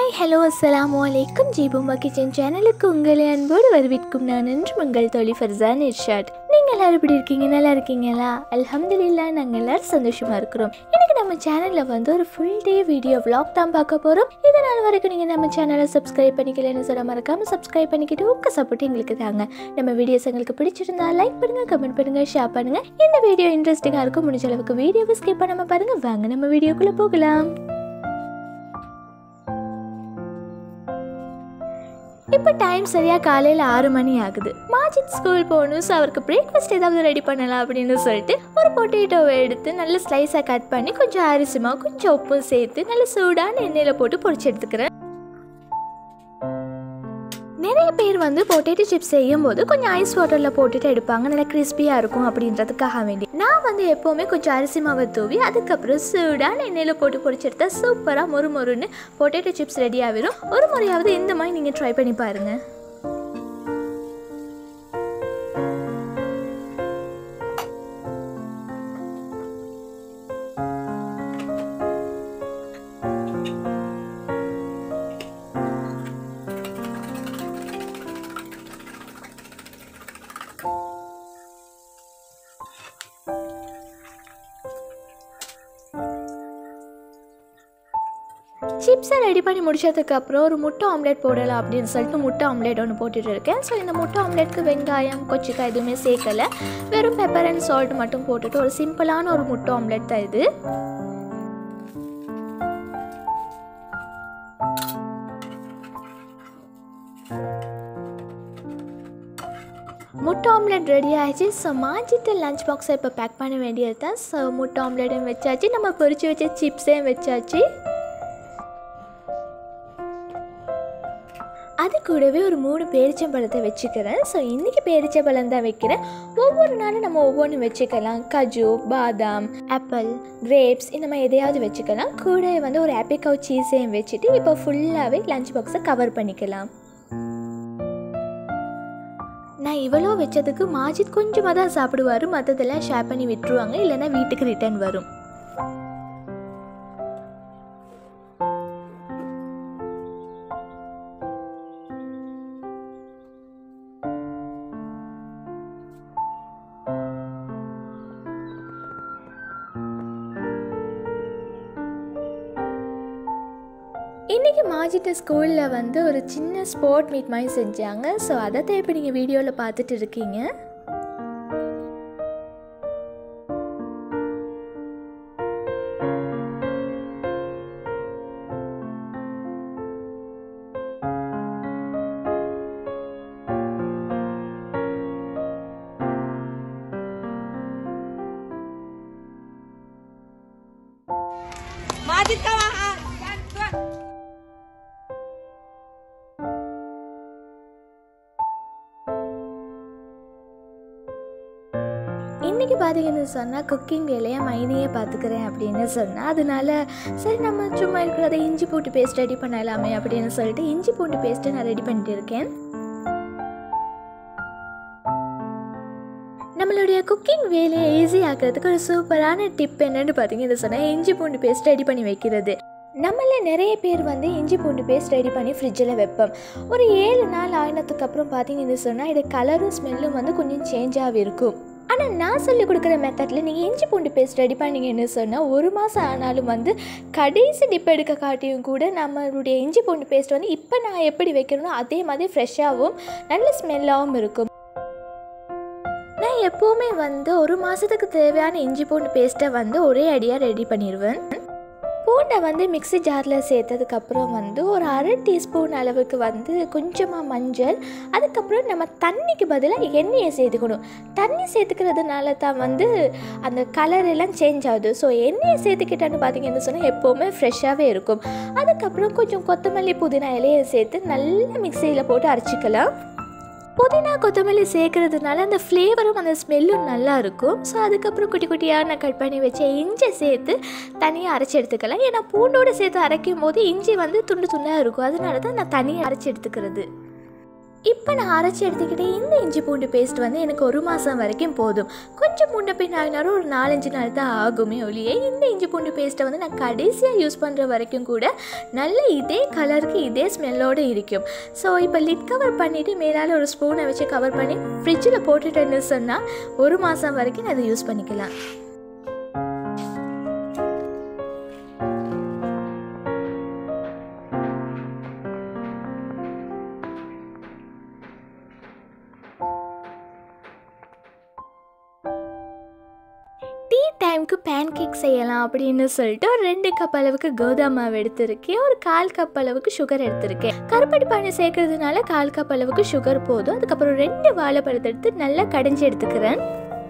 Hi hello அஸ்ஸலாமு அலைக்கும் ஜீபுமா kitchen சேனலுக்கு உங்களை அன்போடு வரவேற்கும் நான் என்று உங்கள் தோழி ஃபர்சான் இர்ஷாட் நீங்கள் எல்லாரும் எப்படி இருக்கீங்க நல்லா இருக்கீங்களா அல்ஹம்துலில்லா நாங்கள் எல்லாரும் சந்தோஷமா இருக்கிறோம் இன்னைக்கு நம்ம சேனலில் வந்து ஒரு ஃபுல் டே வீடியோ vlog தான் பார்க்க போகிறோம் இதனால் வரைக்கும் நீங்கள் நம்ம சேனலை சப்ஸ்கிரைப் பண்ணிக்கலன்னு சொல்ல மறக்காமல் சப்ஸ்கிரைப் பண்ணிக்கிட்டு உங்க சப்போர்ட் எங்களுக்கு தாங்க நம்ம வீடியோஸ் எங்களுக்கு பிடிச்சிருந்தா லைக் பண்ணுங்க கமெண்ட் பண்ணுங்க ஷேர் பண்ணுங்க இந்த வீடியோ இன்ட்ரெஸ்டிங்காக இருக்கும் முடிஞ்ச அளவுக்கு வீடியோவை ஸ்கிப் பண்ணாம பாருங்க வாங்க நம்ம வீடியோக்குள்ளே போகலாம் இப்போ டைம் சரியாக காலையில் ஆறு மணி ஆகுது மாஜித் ஸ்கூல் போகணும் ஸோ அவருக்கு பிரேக்ஃபாஸ்ட் ஏதாவது ரெடி பண்ணலாம் அப்படின்னு சொல்லிட்டு ஒரு பொட்டேட்டோவை எடுத்து நல்ல ஸ்லைஸாக கட் பண்ணி கொஞ்சம் அரிசிமா கொஞ்சம் உப்பும் சேர்த்து நல்ல சூடான எண்ணெயில் போட்டு பொரிச்சு எடுத்துக்கிறேன் நிறைய பேர் வந்து பொட்டேட்டோ சிப்ஸ் செய்யும் போது கொஞ்சம் ஐஸ் வாட்டரில் போட்டுட்டு எடுப்பாங்க நல்லா கிறிஸ்பியாக இருக்கும் அப்படின்றதுக்காக வேண்டி நான் வந்து எப்போவுமே கொஞ்சம் அரிசி மாவை தூவி அதுக்கப்புறம் சூடான எண்ணெயில் போட்டு பொரிச்செடுத்தா சூப்பராக மொறு மொறுன்னு பொட்டேட்டோ சிப்ஸ் ரெடி ஆகிடும் ஒரு முறையாவது இந்த மாதிரி நீங்கள் ட்ரை பண்ணி பாருங்கள் சிப்ஸை ரெடி பண்ணி முடிச்சதுக்கப்புறம் ஒரு முட்டை ஆம்லேட் போடலாம் அப்படின்னு சொல்லிட்டு முட்டை ஆம்லேட் ஒன்று போட்டுட்டு இருக்கேன் ஸோ இந்த முட்டை ஆம்லேட்க்கு வெங்காயம் கொச்சிக்காய் எதுவுமே சேர்க்கலை வெறும் பெப்பர் அண்ட் சால்ட் மட்டும் போட்டுட்டு ஒரு சிம்பிளான ஒரு முட்டை ஆம்லேட் தான் இது முட்டை ஆம்லெட் ரெடி ஆயிடுச்சு ஸோ மாஞ்சிட்டு லஞ்ச் பாக்ஸை இப்போ பேக் பண்ண வேண்டியது தான் ஸோ முட்டை ஆம்லெட்டும் வச்சாச்சு நம்ம பொரிச்சு வச்ச சிப்ஸையும் வச்சாச்சு அது கூடவே ஒரு மூணு பேரிச்சம்பழத்தை வச்சுக்கிறேன் ஸோ இன்றைக்கி பேரிச்சம்பழம் தான் வைக்கிறேன் ஒவ்வொரு நாளும் நம்ம ஒவ்வொன்று வச்சுக்கலாம் கஜு பாதாம் ஆப்பிள் கிரேப்ஸ் இந்த மாதிரி எதையாவது வச்சுக்கலாம் கூட வந்து ஒரு ஆப்பிக்கவ் சீஸையும் வச்சுட்டு இப்போ ஃபுல்லாகவே லஞ்ச் பாக்ஸை கவர் பண்ணிக்கலாம் நான் இவ்வளோ வச்சதுக்கு மாஜித் கொஞ்சமாக தான் சாப்பிடுவார் மற்றதெல்லாம் ஷேர் பண்ணி விட்டுருவாங்க இல்லைன்னா வீட்டுக்கு ரிட்டர்ன் வரும் இன்றைக்கி மாஜிட்ட ஸ்கூலில் வந்து ஒரு சின்ன ஸ்போர்ட் மீட் மாதிரி செஞ்சாங்க ஸோ அதை தான் இப்போ நீங்கள் வீடியோவில் பார்த்துட்டு இருக்கீங்க Majid ka ha. Yan, tuwa. இன்றைக்கி பார்த்தீங்கன்னு சொன்னால் குக்கிங் வேலையை மைனியே பார்த்துக்கிறேன் அப்படின்னு சொன்னால் அதனால சரி நம்ம சும்மா இருக்கிறத இஞ்சி பூண்டு பேஸ்ட் ரெடி பண்ணலாமே அப்படின்னு சொல்லிட்டு இஞ்சி பூண்டு பேஸ்ட்டை நான் ரெடி பண்ணிட்டு இருக்கேன் நம்மளுடைய குக்கிங் வேலையை ஈஸி ஆக்கிறதுக்கு ஒரு சூப்பரான டிப் என்னன்னு பார்த்தீங்கன்னு சொன்னால் இஞ்சி பூண்டு பேஸ்ட் ரெடி பண்ணி வைக்கிறது நம்மள நிறைய பேர் வந்து இஞ்சி பூண்டு பேஸ்ட் ரெடி பண்ணி ஃப்ரிட்ஜில் வைப்போம் ஒரு ஏழு நாள் ஆயினத்துக்கு அப்புறம் பார்த்தீங்கன்னு சொன்னால் இது கலரும் ஸ்மெல்லும் வந்து கொஞ்சம் சேஞ்சாக இருக்கும் ஆனால் நான் சொல்லிக் கொடுக்குற மெத்தடில் நீங்கள் இஞ்சி பூண்டு பேஸ்ட் ரெடி பண்ணீங்கன்னு சொன்னால் ஒரு மாதம் ஆனாலும் வந்து கடைசி டிப் எடுக்க காட்டியும் கூட நம்மளுடைய இஞ்சி பூண்டு பேஸ்ட் வந்து இப்போ நான் எப்படி வைக்கிறேனோ அதே மாதிரி ஃப்ரெஷ்ஷாகவும் நல்ல ஸ்மெல்லாகவும் இருக்கும் நான் எப்போவுமே வந்து ஒரு மாதத்துக்கு தேவையான இஞ்சி பூண்டு பேஸ்ட்டை வந்து ஒரே அடியாக ரெடி பண்ணிடுவேன் பூண்டை வந்து மிக்ஸி ஜாரில் சேர்த்ததுக்கப்புறம் வந்து ஒரு அரை டீஸ்பூன் அளவுக்கு வந்து கொஞ்சமாக மஞ்சள் அதுக்கப்புறம் நம்ம தண்ணிக்கு பதிலாக எண்ணெயை சேர்த்துக்கணும் தண்ணி சேர்த்துக்கிறதுனால தான் வந்து அந்த கலர் எல்லாம் சேஞ்ச் ஆகுது ஸோ எண்ணெயை சேர்த்துக்கிட்டேன்னு பார்த்தீங்கன்னு சொன்னால் எப்போவுமே ஃப்ரெஷ்ஷாகவே இருக்கும் அதுக்கப்புறம் கொஞ்சம் கொத்தமல்லி புதினா இலையை சேர்த்து நல்லா மிக்சியில் போட்டு அரைச்சிக்கலாம் புதினா கொத்தமல்லி சேர்க்கறதுனால அந்த ஃப்ளேவரும் அந்த ஸ்மெல்லும் நல்லா இருக்கும் ஸோ அதுக்கப்புறம் குட்டி குட்டியாக நான் கட் பண்ணி வச்ச இஞ்சி சேர்த்து தனியாக அரைச்சி எடுத்துக்கலாம் ஏன்னா பூண்டோடு சேர்த்து அரைக்கும் போது இஞ்சி வந்து துண்டு துண்டாக இருக்கும் அதனால தான் நான் தனியாக அரைச்சி எடுத்துக்கிறது இப்போ நான் அரைச்சி எடுத்துக்கிட்டே இந்த இஞ்சி பூண்டு பேஸ்ட் வந்து எனக்கு ஒரு மாதம் வரைக்கும் போதும் கொஞ்சம் முன்ன பின் ஆகினாலும் ஒரு நாலஞ்சு நாள் தான் ஆகுமே ஒழியே இந்த இஞ்சி பூண்டு பேஸ்ட்டை வந்து நான் கடைசியாக யூஸ் பண்ணுற வரைக்கும் கூட நல்ல இதே கலருக்கு இதே ஸ்மெல்லோடு இருக்கும் ஸோ இப்போ லிட் கவர் பண்ணிவிட்டு மேலால் ஒரு ஸ்பூனை வச்சு கவர் பண்ணி ஃப்ரிட்ஜில் போட்டுட்டேன்னு சொன்னால் ஒரு மாதம் வரைக்கும் நான் அதை யூஸ் பண்ணிக்கலாம் டீ டைமுக்கு பேன் கேக் செய்யலாம் அப்படின்னு சொல்லிட்டு ஒரு ரெண்டு கப் அளவுக்கு கோதாமை மாவு எடுத்திருக்கேன் ஒரு கால் கப் அளவுக்கு சுகர் எடுத்திருக்கேன் கருப்பட்டி பானை சேர்க்கறதுனால கால் கப் அளவுக்கு சுகர் போதும் அதுக்கப்புறம் ரெண்டு வாழைப்பழத்தை எடுத்து நல்லா கடைஞ்சி எடுத்துக்கிறேன்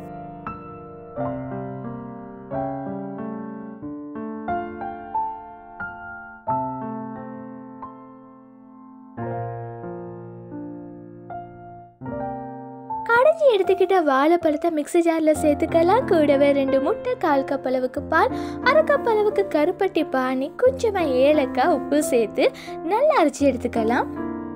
கடைஞ்சி எடுத்துக்கிட்ட வாழைப்பழத்தை மிக்ஸி ஜாரில் சேர்த்துக்கலாம் கூடவே ரெண்டு முட்டை கால் கப் அளவுக்கு பால் அரை கப் அளவுக்கு கருப்பட்டி பானி கொஞ்சமாக ஏலக்காய் உப்பு சேர்த்து நல்லா அரைச்சி எடுத்துக்கலாம்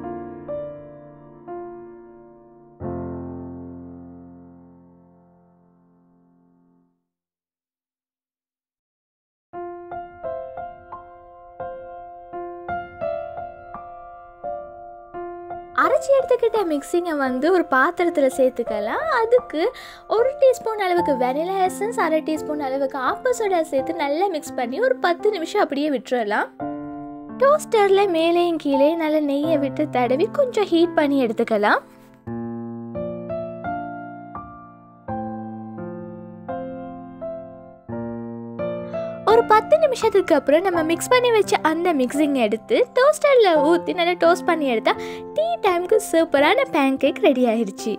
அரைச்சி எடுத்துக்கிட்ட மிக்சிங்கை வந்து ஒரு பாத்திரத்தில் சேர்த்துக்கலாம் அதுக்கு ஒரு டீஸ்பூன் அளவுக்கு வெனிலா எசன்ஸ் அரை டீஸ்பூன் அளவுக்கு ஆப்ப சோடா சேர்த்து நல்லா மிக்ஸ் பண்ணி ஒரு பத்து நிமிஷம் அப்படியே விட்டுறலாம் டோஸ்டரில் மேலேயும் கீழே நல்லா நெய்யை விட்டு தடவி கொஞ்சம் ஹீட் பண்ணி எடுத்துக்கலாம் ஒரு பத்து நிமிஷத்துக்கு அப்புறம் நம்ம மிக்ஸ் பண்ணி வச்ச அந்த மிக்சிங் எடுத்து டோஸ்டரில் ஊற்றி நல்லா டோஸ்ட் பண்ணி எடுத்தா டீ டைமுக்கு சூப்பரான பேன் கேக் ரெடி ஆயிடுச்சு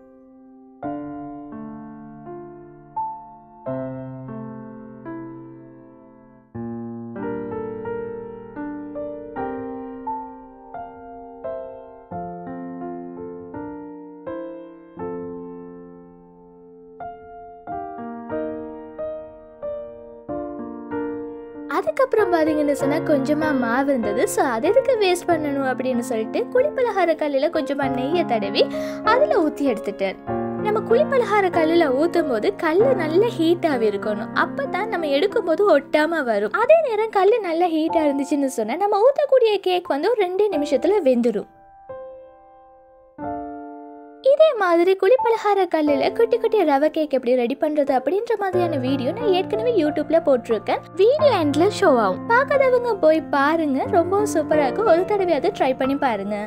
அதுக்கப்புறம் பார்த்தீங்கன்னு சொன்னால் கொஞ்சமாக மாவு இருந்தது ஸோ அதை எதுக்கு வேஸ்ட் பண்ணணும் அப்படின்னு சொல்லிட்டு குழிப்பலகார கல்லில் கொஞ்சமாக நெய்யை தடவி அதில் ஊற்றி எடுத்துட்டேன் நம்ம குழிப்பலகார கல்லில் ஊற்றும் போது கல் நல்ல ஹீட்டாகவே இருக்கணும் அப்போ தான் நம்ம எடுக்கும்போது ஒட்டாமல் வரும் அதே நேரம் கல் நல்ல ஹீட்டாக இருந்துச்சுன்னு சொன்னால் நம்ம ஊற்றக்கூடிய கேக் வந்து ஒரு ரெண்டு நிமிஷத்தில் வெந்துடும் இதே மாதிரி குழிப்பலகார கல்லில் குட்டி குட்டி ரவை கேக் எப்படி ரெடி பண்ணுறது அப்படின்ற மாதிரியான வீடியோ நான் ஏற்கனவே யூடியூப்ல போட்டிருக்கேன் வீடியோ எண்ட்ல ஷோ ஆகும் பார்க்காதவங்க போய் பாருங்க ரொம்பவும் சூப்பராக இருக்கும் ஒரு தடவையாவது ட்ரை பண்ணி பாருங்க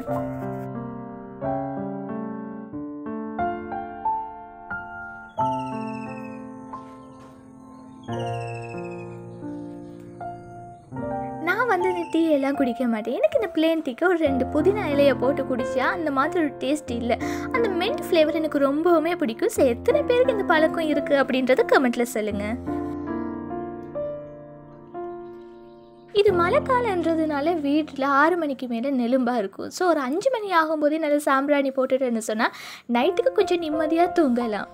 நான் வந்து இந்த டீ எல்லாம் குடிக்க மாட்டேன் எனக்கு இந்த பிளேன் டீக்கு ஒரு ரெண்டு புதினா இலையை போட்டு குடிச்சா அந்த மாதிரி ஒரு டேஸ்ட் இல்லை அந்த மென்ட் ஃப்ளேவர் எனக்கு ரொம்பவுமே பிடிக்கும் ஸோ எத்தனை பேருக்கு இந்த பழக்கம் இருக்குது அப்படின்றத கமெண்ட்டில் சொல்லுங்கள் இது மழைக்காலன்றதுனால வீட்டில் ஆறு மணிக்கு மேலே நெலும்பாக இருக்கும் ஸோ ஒரு அஞ்சு மணி ஆகும்போதே நல்ல சாம்பிராணி போட்டுட்டேன்னு சொன்னால் நைட்டுக்கு கொஞ்சம் நிம்மதியாக தூங்கலாம்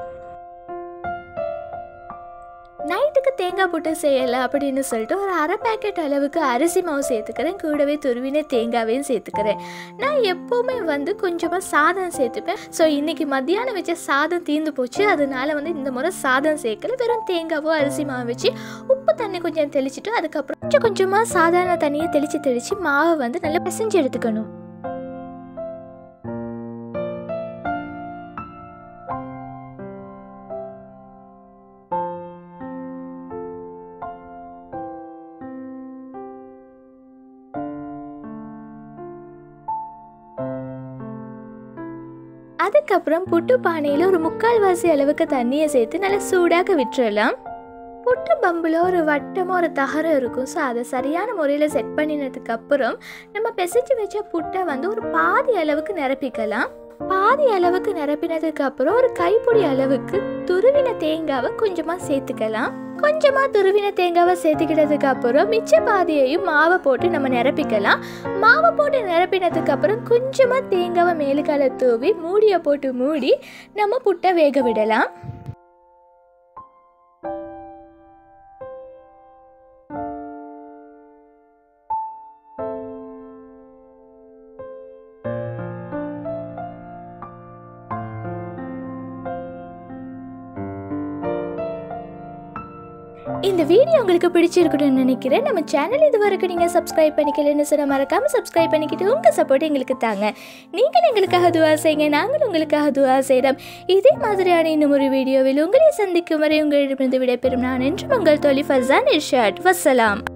நைட்டுக்கு தேங்காய் போட்டு செய்யலை அப்படின்னு சொல்லிட்டு ஒரு அரை பேக்கெட் அளவுக்கு அரிசி மாவு சேர்த்துக்கிறேன் கூடவே துருவின தேங்காவையும் சேர்த்துக்கிறேன் நான் எப்போவுமே வந்து கொஞ்சமாக சாதம் சேர்த்துப்பேன் ஸோ இன்றைக்கி மத்தியானம் வச்ச சாதம் தீர்ந்து போச்சு அதனால வந்து இந்த முறை சாதம் சேர்க்கல வெறும் தேங்காவோ அரிசி மாவு வச்சு உப்பு தண்ணி கொஞ்சம் தெளிச்சிட்டு அதுக்கப்புறம் கொஞ்சம் கொஞ்சமாக சாதாரண தண்ணியை தெளித்து தெளித்து மாவை வந்து நல்லா பிசைஞ்சு எடுத்துக்கணும் அதுக்கப்புறம் புட்டு பானையில் ஒரு முக்கால்வாசி அளவுக்கு தண்ணியை சேர்த்து நல்லா சூடாக விட்டுறலாம் புட்டு பம்பில் ஒரு வட்டமாக ஒரு தகரம் இருக்கும் ஸோ அதை சரியான முறையில் செட் பண்ணினதுக்கு அப்புறம் நம்ம பிசைஞ்சு வச்ச புட்டை வந்து ஒரு பாதி அளவுக்கு நிரப்பிக்கலாம் பாதி அளவுக்கு நிரப்பினதுக்கு அப்புறம் ஒரு கைப்பிடி அளவுக்கு துருவின தேங்காவை கொஞ்சமாக சேர்த்துக்கலாம் கொஞ்சமாக துருவின தேங்காவை சேர்த்துக்கிட்டதுக்கு அப்புறம் மிச்ச பாதியையும் மாவை போட்டு நம்ம நிரப்பிக்கலாம் மாவை போட்டு நிரப்பினதுக்கு அப்புறம் கொஞ்சமாக தேங்காவை மேலுக்கால தூவி மூடியை போட்டு மூடி நம்ம புட்டை வேக விடலாம் இந்த வீடியோ உங்களுக்கு பிடிச்சிருக்கணும்னு நினைக்கிறேன் நம்ம சேனல் இது வரைக்கும் நீங்கள் சப்ஸ்கிரைப் பண்ணிக்கலன்னு சொன்ன மறக்காமல் சப்ஸ்கிரைப் பண்ணிக்கிட்டு உங்கள் சப்போர்ட் எங்களுக்கு தாங்க நீங்கள் எங்களுக்காக துவா செய்யுங்க நாங்கள் உங்களுக்காக துவா செய்கிறோம் இதே மாதிரியான இன்னும் ஒரு வீடியோவில் உங்களை சந்திக்கும் வரை உங்களிடமிருந்து விடைபெறும் நான் என்று உங்கள் தோழி ஃபர்சான் இர்ஷாட் வசலாம்